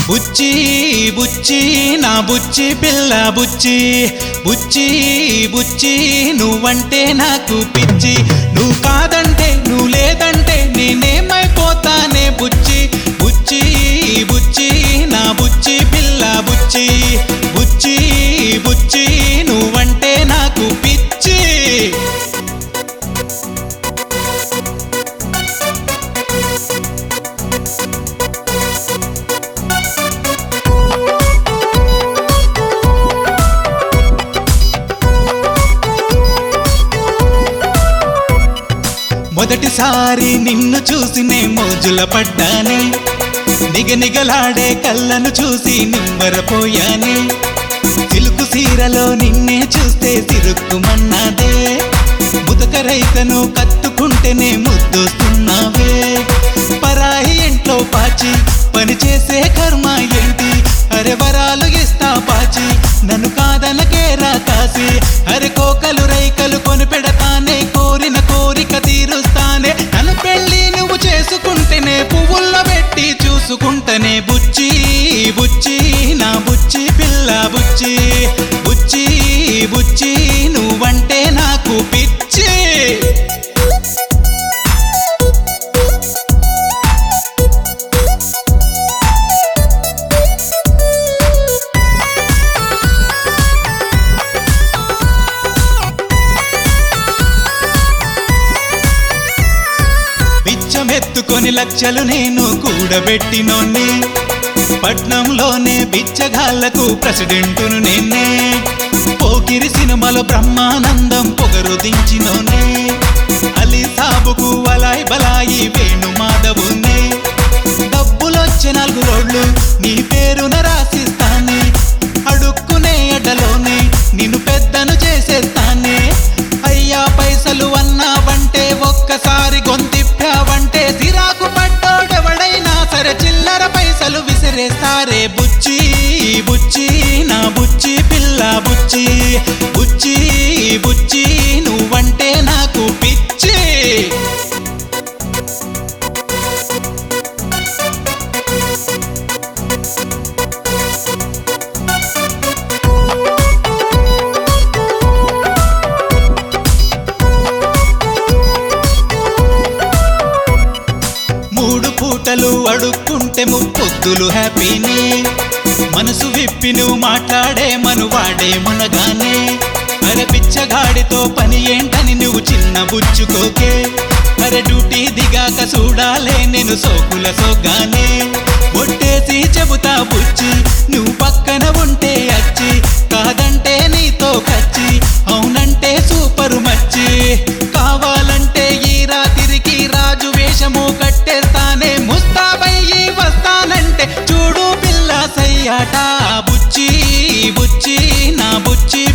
బుచ్చి బుచ్చి నా బుచ్చి పిల్ల బుచ్చి బుచ్చి బుచ్చి నువ్వంటే నాకు పిచ్చి నువ్వు కాదంటే నువ్వు లేదంటే నేనేమైపోతానే బుచ్చి బుచ్చి బుచ్చి నా బుచ్చి పిల్ల బుచ్చి బుచ్చి బుచ్చి నువ్వంటే నాకు పిచ్చి మొదటిసారి నిన్ను చూసినే మోజుల పడ్డానే నిగనిగలాడే కళ్ళను చూసి నిమ్మరపోయానే సిలుకు సీరలో నిన్నే చూస్తే సిరుక్కుమన్నదే ముతక రైతను కత్తుకుంటేనే ముద్దొస్తున్నావే పరాయి ఇంట్లో పాచి పని చేసే కర్మ ఏంటి అరే వరాలు ఇస్తా పాచి నన్ను కాదనకేరా కాసి అరే కోకలు రైకలు కొని పెడతానే కోరిన కోరిక తీరుస్తానే నన్ను పెళ్ళి నువ్వు చేసుకుంటేనే పువ్వుల్లో పెట్టి చూసుకుంటేనే బుచ్చి బుచ్చి నా బుచ్చి పిల్ల బుచ్చి బుచ్చి బుచ్చి నువ్వంటే నాకు పిచ్చి బిచ్చమెత్తుకొని లక్షలు నేను కూడబెట్టినోన్ని పట్నంలోనే బిచ్చగాళ్లకు ప్రెసిడెంటును నేనే పోకిరి సినిమాలో బ్రహ్మానందం పొగరు దించినోనే అలీ సాబుకు వలాయి బలాయి వేణు మాధవునే డబ్బులొచ్చే నాలుగు రోడ్లు నీ పేరున రాసిస్తానే అడుక్కునే ఎడలోనే నిన్ను పెద్దను చేసేస్తానే అయ్యా పైసలు అన్నావంటే ఒక్కసారి గొంతిప్పావంటే సిరాకు పడ్డోడెవడైనా సరే చిల్లర పైసలు విసిరేస్తారే బుచ్చి బుచ్చి నా బుచ్చి పిల్ల బుచ్చి బుచ్చి బుచ్చి నువ్వంటే నాకు పిచ్చి మూడు పూటలు అడుక్కుంటే ముప్పొద్దులు హ్యాపీనే మనసు విప్పి నువ్వు మాట్లాడే మనువాడే మునగానే అరే పిచ్చగాడితో పని ఏంటని నువ్వు చిన్న బుచ్చుకోకే అరే డ్యూటీ దిగాక చూడాలే నేను సోకుల సోగానే ఒట్టేసి చెబుతా బుచ్చి నువ్వు పక్కన ఉంటే అచ్చి కాదంటే నీతో కచ్చి అవునంటే సూపరు మచ్చి కావాలంటే ఈ రాత్రికి రాజు వేషము కట్టేస్తానే ముస్తాబయ్యి వస్తానంటే చూడు పిల్ల సయ్యాట బుచ్చి బుచ్చి నా బుచ్చి